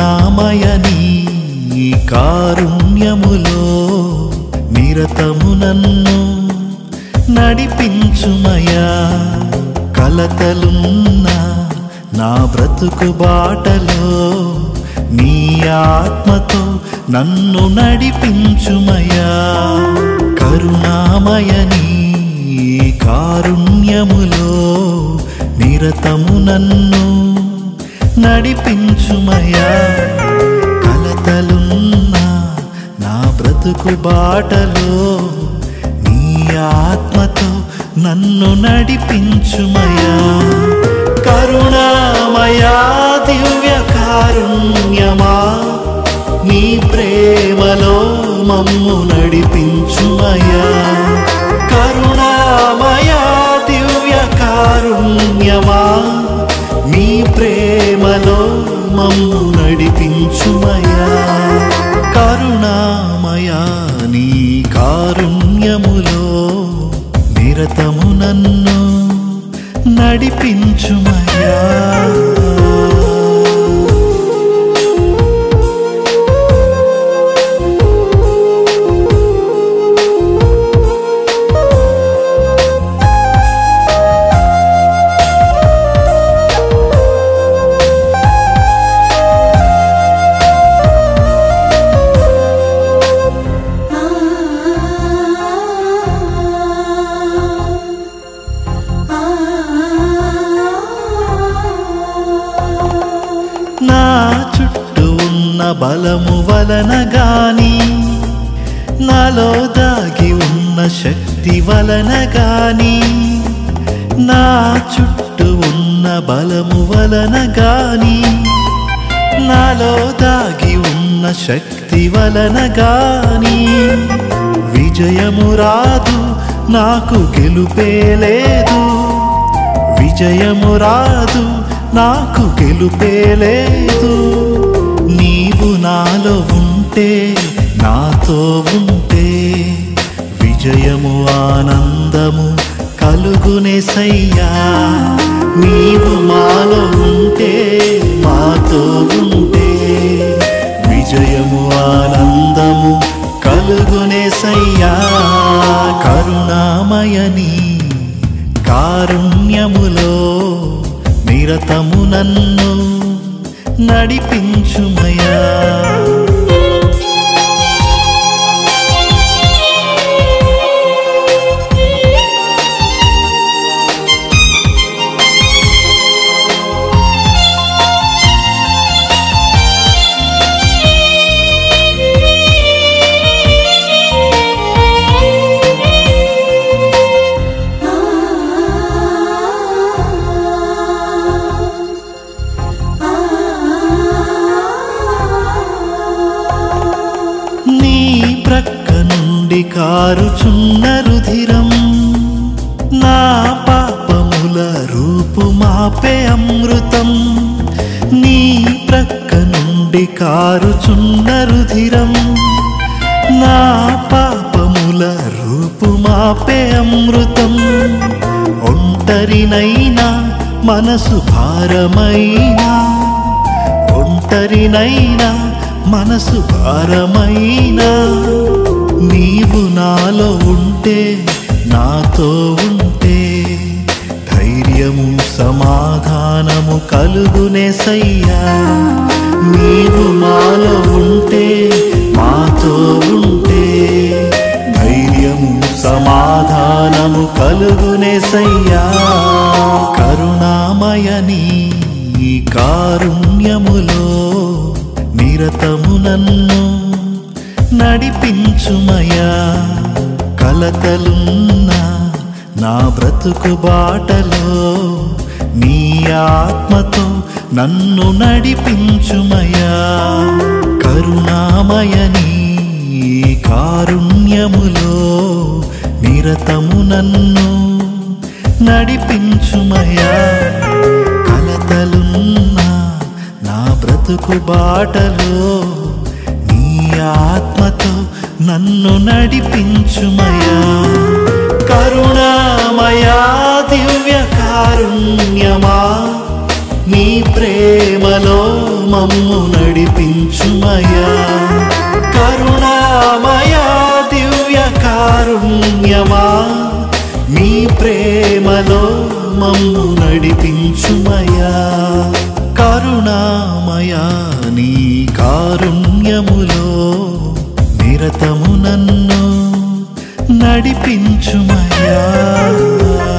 కరుణామయని కారుణ్యములో నిరతము నన్ను నడిపించుమయా కలతలున్న నా బ్రతుకు బాటలో నీ ఆత్మతో నన్ను నడిపించుమయా కరుణామయని కారుణ్యములో నిరతము నన్ను నడిపించుమయా కలతలున్న నా బ్రతుకు బాటలో నీ ఆత్మతో నన్ను నడిపించుమయా కరుణామయా దివ్య కారుణ్యమా నీ ప్రేమలో మమ్ము నడిపించుమయా కరుణామయా దివ్య కారుణ్యమా నీ ప్రేమలో మమ్ము నడిపించుమయా కరుణామయా నీ కారుణ్యములో నిరతము నన్ను నడిపించుమయా నా చుట్టూ ఉన్న బలము వలన గాని నాలో దాగి ఉన్న శక్తి వలన గాని నా చుట్టూ ఉన్న బలము వలన గాని నాలో దాగి ఉన్న శక్తి వలన గాని విజయము రాదు నాకు గెలుపే లేదు విజయము రాదు నాకు గెలుపే లేదు నీవు నాలో ఉంటే నాతో ఉంటే విజయము ఆనందము కలుగునే సయ్యా నీవు మాలో ఉంటే మాతో ఉంటే విజయము ఆనందము కలుగునే సయ్యా కరుణామయని కారుణ్యములో నిరతము నన్ను నడిపించుమయా నీ ప్రక్క నుండి కారుచున్న రుధిరం నా పాపముల రూపు మాపే అమృతం నీ ప్రక్క నుండి కారుచున్న రుధిరం నా పాపముల రూపు మాపే అమృతం ఒంటరినైనా మనసు భారమైనా ఒంటరినైనా మనసు భారమైనా నీవు నాలో ఉంటే నాతో ఉంటే ధైర్యము సమాధానము కలుగునే సయ్యా నీవు మాలో ఉంటే మాతో ఉంటే ధైర్యము సమాధానము కలుగునే సయ్యా కరుణామయని ఈ కారుణ్యములో నిరతము నన్ను నడిపించుమయా కలతలున్న నా బ్రతుకు బాటలో నీ ఆత్మతో నన్ను నడిపించుమయా కరుణామయని కారుణ్యములో నిరతము నన్ను నడిపించుమయా కలతలున్న నా బ్రతుకు బాటలో నీ ఆత్మతో నన్ను నడిపించుమయా కరుణామయా దివ్య కారుణ్యమా నీ ప్రేమలో మమ్ము నడిపించుమయా కరుణామయా దివ్య కారుణ్యమా నీ ప్రేమలో మమ్ము నడిపించుమయా కరుణామయా నీ కారుణ్యములో నిరతము నన్ను నడిపించుమయా